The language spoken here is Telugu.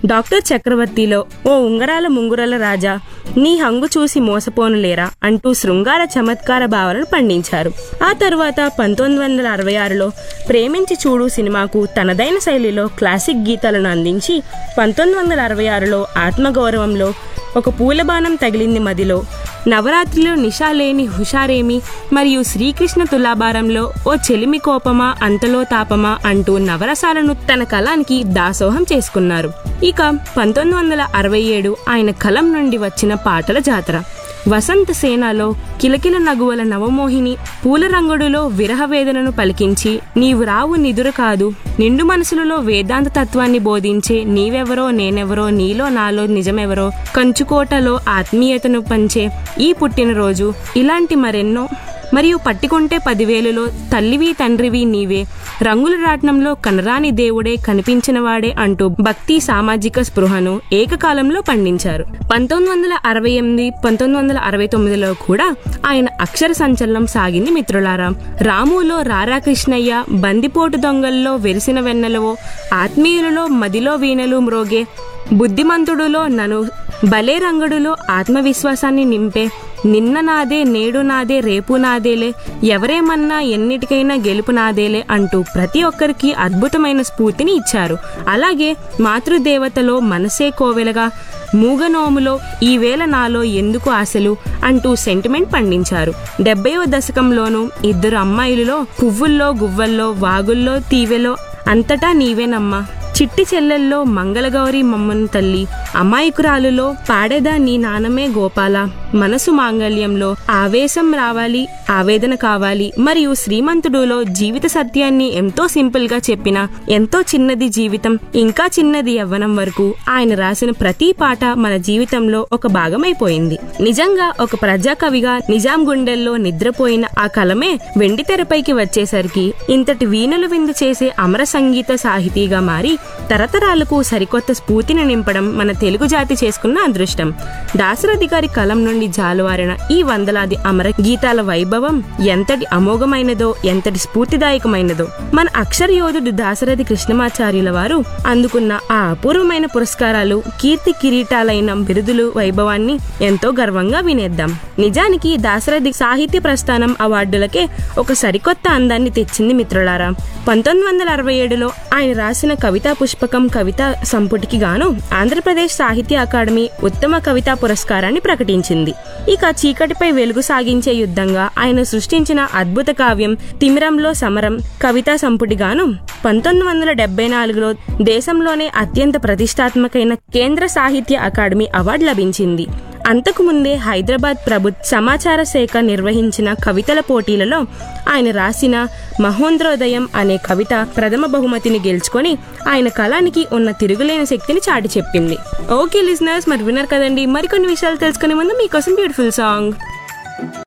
డాక్టర్ చక్రవర్తిలో ఓ ఉంగరాల ముంగురల రాజా నీ హంగు చూసి మోసపోనులేరా అంటూ శృంగార చమత్కార భావనలు పండించారు ఆ తర్వాత పంతొమ్మిది వందల అరవై ఆరులో ప్రేమించి చూడు సినిమాకు తనదైన శైలిలో క్లాసిక్ గీతాలను అందించి పంతొమ్మిది వందల అరవై ఆరులో ఆత్మగౌరవంలో ఒక పూలబాణం తగిలింది మదిలో నవరాత్రిలో నిషాలేని హుషారేమి మరియు శ్రీకృష్ణ తులాభారంలో ఓ చెలిమి కోపమా అంతలో తాపమా అంటూ నవరసాలను తన కలానికి దాసోహం చేసుకున్నారు ఇక పంతొమ్మిది వందల అరవై ఏడు ఆయన కలం నుండి వచ్చిన పాటల జాతర వసంత సేనలో కిలకిల నగువల నవమోహిని పూల రంగుడులో విరహ వేదనను పలికించి నీవు రావు నిదురు కాదు నిండు మనసులలో వేదాంత తత్వాన్ని బోధించే నీవెవరో నేనెవరో నీలో నాలో నిజమెవరో కంచుకోటలో ఆత్మీయతను పంచే ఈ పుట్టినరోజు ఇలాంటి మరెన్నో మరియు పట్టికొంటే పదివేలులో తల్లివి తండ్రివి నీవే రంగుల రాట్నంలో కనరాని దేవుడే కనిపించినవాడే అంటూ భక్తి సామాజిక స్పృహను ఏకకాలంలో పండించారు పంతొమ్మిది వందల అరవై ఎనిమిది పంతొమ్మిది వందల అరవై తొమ్మిదిలో కూడా ఆయన అక్షర సంచలనం సాగింది మిత్రులారా రాములో రారా కృష్ణయ్య బందిపోటు దొంగల్లో వెరిసిన వెన్నెలవో ఆత్మీయులలో మదిలో వీణలు మ్రోగే బుద్ధిమంతుడులో నను భలే రంగుడులో ఆత్మవిశ్వాసాన్ని నింపే నిన్న నాదే నేడు నాదే రేపు నాదేలే ఎవరేమన్నా ఎన్నిటికైనా గెలుపు నాదేలే అంటూ ప్రతి ఒక్కరికి అద్భుతమైన స్ఫూర్తిని ఇచ్చారు అలాగే మాతృదేవతలో మనసే కోవెలగా మూగనోములో ఈవేళ నాలో ఎందుకు ఆశలు అంటూ సెంటిమెంట్ పండించారు డెబ్బైవ దశకంలోనూ ఇద్దరు అమ్మాయిలలో పువ్వుల్లో గువ్వల్లో వాగుల్లో తీవెలో అంతటా నీవేనమ్మా చిట్టి చెల్లెల్లో మంగళగౌరి మమ్మను తల్లి అమాయకురాలులో పాడేదా నీ నానమే గోపాల మనసు మాంగళ్యంలో ఆవేశం రావాలి ఆవేదన కావాలి మరియు శ్రీమంతుడులో జీవిత సత్యాన్ని ఎంతో సింపుల్ గా చెప్పిన ఎంతో చిన్నది జీవితం ఇంకా చిన్నది యవ్వనం వరకు ఆయన రాసిన ప్రతి పాట మన జీవితంలో ఒక భాగమైపోయింది నిజంగా ఒక ప్రజాకవిగా నిజాం గుండెల్లో నిద్రపోయిన ఆ కలమే వెండి తెరపైకి వచ్చేసరికి ఇంతటి వీణులు విందు చేసే అమర సంగీత సాహితీగా మారి తరతరాలకు సరికొత్త స్ఫూర్తిని నింపడం మన తెలుగు జాతి చేసుకున్న అదృష్టం దాశరథి గారి కలం నుండి జాలువారిన ఈ వందలాది అమర గీతాల వైభవం ఎంతటి అమోఘమైనదో ఎంతటి స్ఫూర్తిదాయకమైనదో మన అక్షర యోధుడు దాశరథి కృష్ణమాచార్యుల వారు అందుకున్న ఆ అపూర్వమైన పురస్కారాలు కీర్తి కిరీటాలైన బిరుదులు వైభవాన్ని ఎంతో గర్వంగా వినేద్దాం నిజానికి దాశరథి సాహిత్య ప్రస్థానం అవార్డులకే ఒక సరికొత్త అందాన్ని తెచ్చింది మిత్రులారా పంతొమ్మిది వందల అరవై ఏడులో ఆయన రాసిన కవితా పుష్పకం కవితా సంపుటికి గాను ఆంధ్రప్రదేశ్ సాహిత్య అకాడమీ ఉత్తమ కవితా పురస్కారాన్ని ప్రకటించింది ఇక చీకటిపై వెలుగు సాగించే యుద్ధంగా ఆయన సృష్టించిన అద్భుత కావ్యం తిమిరంలో సమరం కవితా సంపుటిగాను పంతొమ్మిది వందల డెబ్బై నాలుగులో దేశంలోనే అత్యంత ప్రతిష్టాత్మకైన కేంద్ర సాహిత్య అకాడమీ అవార్డు లభించింది అంతకుముందే హైదరాబాద్ ప్రభుత్వ సమాచార శాఖ నిర్వహించిన కవితల పోటీలలో ఆయన రాసిన మహోంద్రోదయం అనే కవిత ప్రథమ బహుమతిని గెలుచుకొని ఆయన కళానికి ఉన్న తిరుగులేని శక్తిని చాటి చెప్పింది ఓకే లిజనర్స్ మరి విన్నారు కదండి మరికొన్ని విషయాలు తెలుసుకునే ముందు మీకోసం బ్యూటిఫుల్ సాంగ్